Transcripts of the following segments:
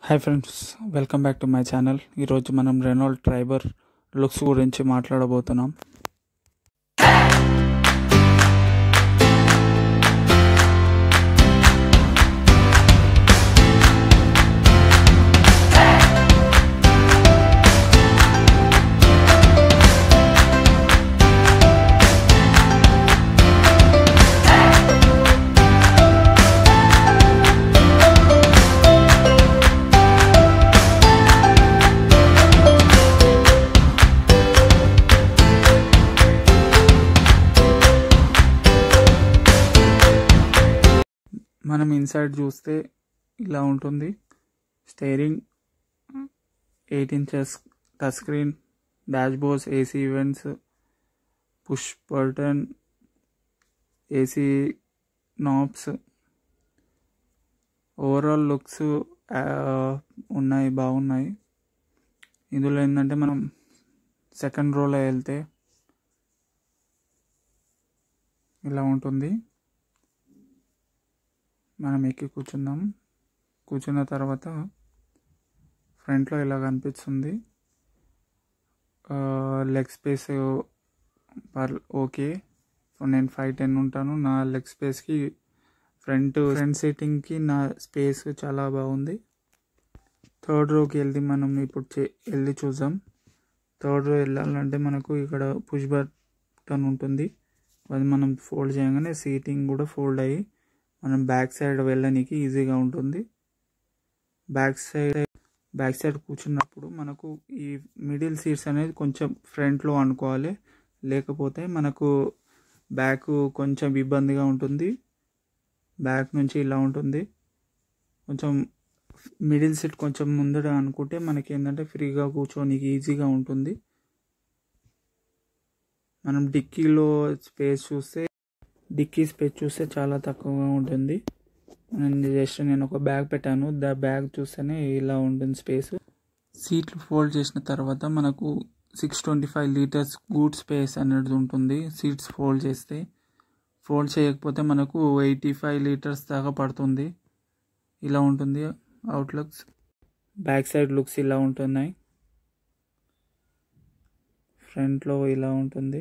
hi friends welcome back to my channel ఈరోజు మనం Renault Triber looks గురించి మాట్లాడబోతున్నాం మనం ఇన్సైడ్ చూస్తే ఇలా ఉంటుంది steering eight inches touch screen dashboards AC events push button AC knobs overall looks ఉన్నాయి బాగున్నాయి ఇందులో ఏంటంటే మనం సెకండ్ రోలో వెళ్తే ఇలా ఉంటుంది మనం ఎక్కి కూర్చుందాం కూర్చున్న తర్వాత ఫ్రంట్లో ఇలా కనిపిస్తుంది leg space per okay so నేను ఫైవ్ టెన్ ఉంటాను నా లెగ్ స్పేస్కి ఫ్రంట్ ఫ్రంట్ సీటింగ్కి నా స్పేస్ చాలా బాగుంది థర్డ్ రోకి వెళ్తే మనం ఇప్పుడు చే వెళ్ళి చూద్దాం థర్డ్ రో వెళ్ళాలంటే మనకు ఇక్కడ పుష్ బటన్ ఉంటుంది అది మనం ఫోల్డ్ చేయగానే సీటింగ్ కూడా ఫోల్డ్ అయ్యి మనం బ్యాక్ సైడ్ వెళ్ళడానికి ఈజీగా ఉంటుంది బ్యాక్ సైడ్ బ్యాక్ సైడ్ కూర్చున్నప్పుడు మనకు ఈ మిడిల్ సీట్స్ అనేది కొంచెం ఫ్రంట్లో అనుకోవాలి లేకపోతే మనకు బ్యాక్ కొంచెం ఇబ్బందిగా ఉంటుంది బ్యాక్ నుంచి ఇలా ఉంటుంది కొంచెం మిడిల్ సీట్ కొంచెం ముందర అనుకుంటే మనకి ఏంటంటే ఫ్రీగా కూర్చోనికి ఈజీగా ఉంటుంది మనం డిక్కీలో స్పేస్ చూస్తే డిక్కీ స్పేస్ చూస్తే చాలా తక్కువగా ఉంటుంది నేను జస్ట్ నేను ఒక బ్యాగ్ పెట్టాను దా బ్యాగ్ చూస్తేనే ఇలా ఉంటుంది స్పేస్ సీట్లు ఫోల్డ్ చేసిన తర్వాత మనకు six twenty five litres good space అనేది ఉంటుంది సీట్స్ ఫోల్డ్ చేస్తే ఫోల్డ్ చేయకపోతే మనకు ఎయిటీ ఫైవ్ లీటర్స్ దాకా పడుతుంది ఇలా ఉంటుంది అవుట్లుక్స్ బ్యాక్ సైడ్ లుక్స్ ఇలా ఉంటున్నాయి ఫ్రంట్లో ఇలా ఉంటుంది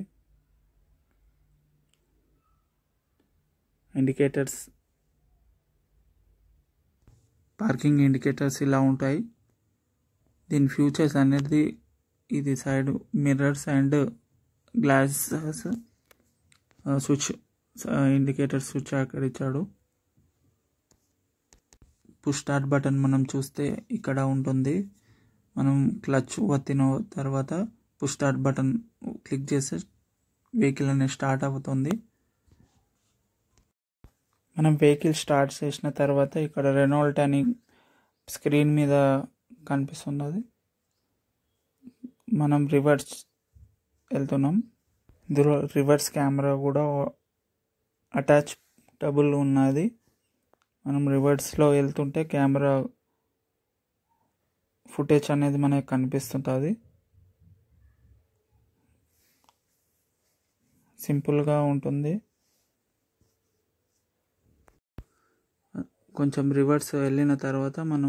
ఇండికేటర్స్ పార్కింగ్ ఇండికేటర్స్ ఇలా ఉంటాయి దీని ఫ్యూచర్స్ అనేది ఇది side mirrors and glasses switch indicator switch అక్కడ ఇచ్చాడు పుష్ స్టార్ట్ బటన్ మనం చూస్తే ఇక్కడ ఉంటుంది మనం క్లచ్ వత్తిన తర్వాత పుష్ స్టార్ట్ బటన్ క్లిక్ చేస్తే వెహికల్ అనేది స్టార్ట్ అవుతుంది మనం వెహికల్ స్టార్ట్ చేసిన తర్వాత ఇక్కడ రెనాల్ట్ అని స్క్రీన్ మీద కనిపిస్తున్నది మనం రివర్స్ వెళ్తున్నాం ఇందులో రివర్స్ కెమెరా కూడా అటాచ్ డబుల్ ఉన్నది మనం రివర్స్లో వెళ్తుంటే కెమెరా ఫుటేజ్ అనేది మనకి కనిపిస్తుంటుంది సింపుల్గా ఉంటుంది కొంచెం రివర్స్ వెళ్ళిన తర్వాత మనం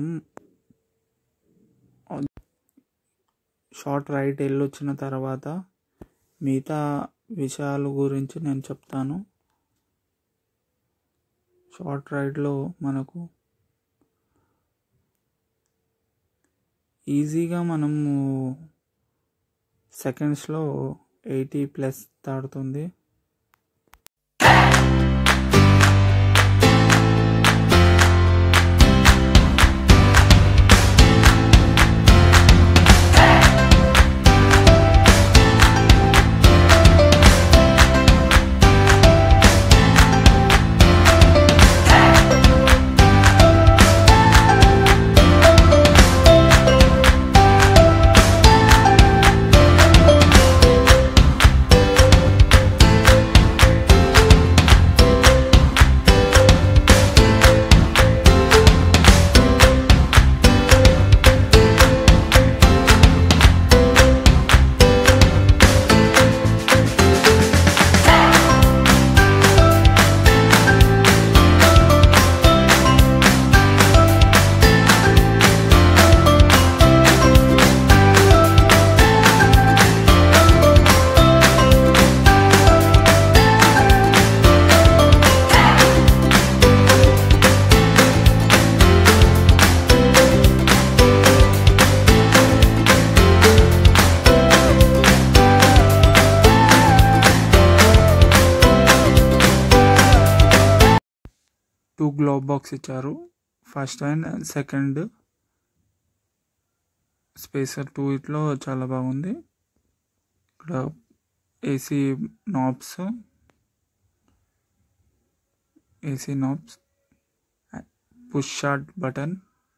షార్ట్ రైట్ వెళ్ళొచ్చిన తర్వాత మిగతా విషయాల గురించి నేను చెప్తాను షార్ట్ రైడ్లో మనకు ఈజీగా మనము సెకండ్స్లో ఎయిటీ ప్లస్ దాడుతుంది టూ గ్లోవ్ బాక్స్ ఇచ్చారు first and second spacer two ఇట్లో చాలా బాగుంది ఇక్కడ AC knobs AC knobs push start button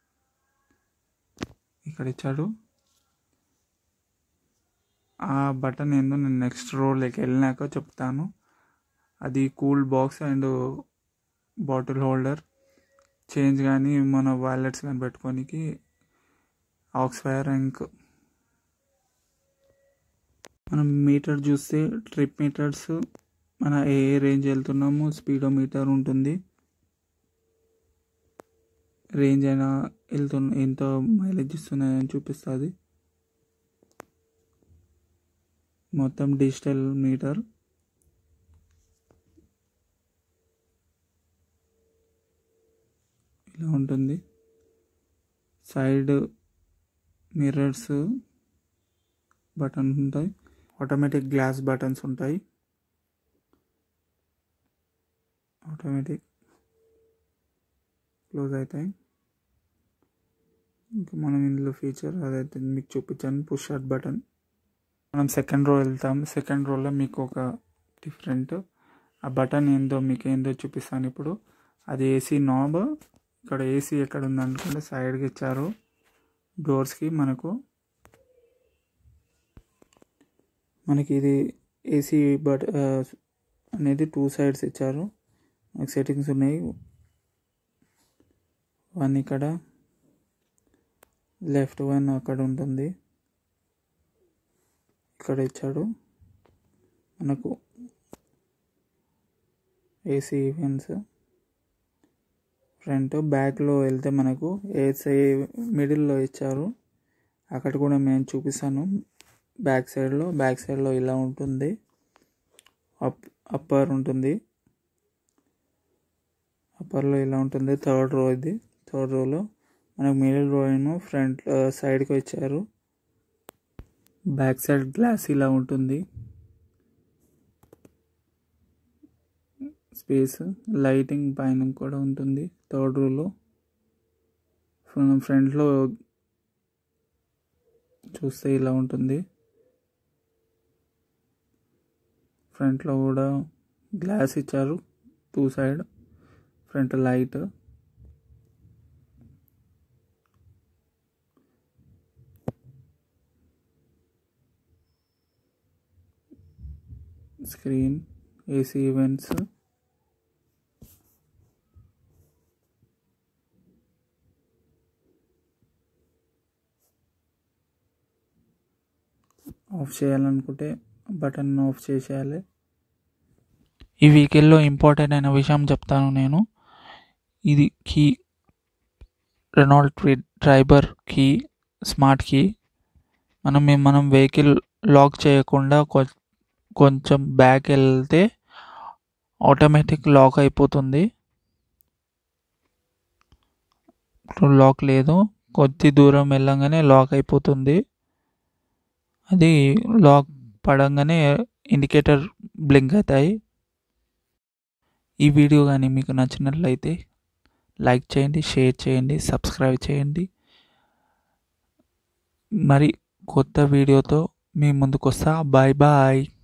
ఇక్కడ ఇచ్చాడు ఆ బటన్ ఏందో నేను నెక్స్ట్ రోలోకి వెళ్ళినాక చెప్తాను అది cool box and bottle holder change కానీ మన వాలెట్స్ కానీ పెట్టుకోనికి ఆక్స్ఫైర్ ఇంక్ మనం మీటర్ చూస్తే ట్రిప్ మీటర్స్ మన ఏ రేంజ్ వెళ్తున్నామో స్పీడో మీటర్ ఉంటుంది రేంజ్ అయినా వెళ్తున్న ఎంత మైలేజ్ ఇస్తున్నాయని చూపిస్తుంది మొత్తం డిజిటల్ మీటర్ ఇలా ఉంటుంది సైడ్ మిర్రర్స్ బటన్స్ ఉంటాయి ఆటోమేటిక్ గ్లాస్ బటన్స్ ఉంటాయి ఆటోమేటిక్ క్లోజ్ అవుతాయి ఇంకా మనం ఇందులో ఫీచర్ అదైతే మీకు చూపించాను పుష్ షాట్ బటన్ మనం సెకండ్ రో వెళ్తాం సెకండ్ రోలో మీకు ఒక డిఫరెంట్ ఆ బటన్ ఏందో మీకు ఏందో చూపిస్తాను ఇప్పుడు అది ఏసీ నాబ్ ఇక్కడ ఏసీ ఎక్కడ ఉంది అనుకుంటే సైడ్కి ఇచ్చారు డోర్స్కి మనకు మనకి ఇది ఏసీ బట్ అనేది టూ సైడ్స్ ఇచ్చారు మనకి సెట్టింగ్స్ ఉన్నాయి వన్ ఇక్కడ లెఫ్ట్ వన్ అక్కడ ఉంటుంది ఇక్కడ ఇచ్చాడు మనకు ఏసీ ఈవెంట్స్ ఫ్రంట్ బ్యాక్లో వెళ్తే మనకు ఏసీ మిడిల్లో ఇచ్చారు అక్కడ కూడా నేను చూపిస్తాను బ్యాక్ సైడ్లో బ్యాక్ సైడ్లో ఇలా ఉంటుంది అప్ అప్పర్ ఉంటుంది అప్పర్లో ఇలా ఉంటుంది థర్డ్ రో ఇది థర్డ్ రోలో మనకు మిడిల్ రో ఏమో ఫ్రంట్ సైడ్కి ఇచ్చారు బ్యాక్ సైడ్ గ్లాస్ ఇలా ఉంటుంది స్పేస్ లైటింగ్ పైన కూడా ఉంటుంది థర్డ్ రోలో ఫ్రంట్లో చూస్తే ఇలా ఉంటుంది ఫ్రంట్లో కూడా గ్లాస్ ఇచ్చారు two side front light screen AC events off చేయాలనుకుంటే బటన్ ఆఫ్ చేసేయాలి ఈ వెహికల్లో ఇంపార్టెంట్ అయిన విషయం చెప్తాను నేను ఇది key Renault driver key smart key మనం మనం వెహికల్ లాక్ చేయకుండా కొంచెం బ్యాక్ వెళ్తే ఆటోమేటిక్ లాక్ అయిపోతుంది లాక్ లేదు కొద్ది దూరం వెళ్ళంగానే లాక్ అయిపోతుంది అది లాక్ పడంగానే ఇండికేటర్ బ్లింక్ అవుతాయి ఈ వీడియో కానీ మీకు నచ్చినట్లయితే లైక్ చేయండి షేర్ చేయండి సబ్స్క్రైబ్ చేయండి మరి కొత్త వీడియోతో మీ ముందుకు వస్తా బాయ్ బాయ్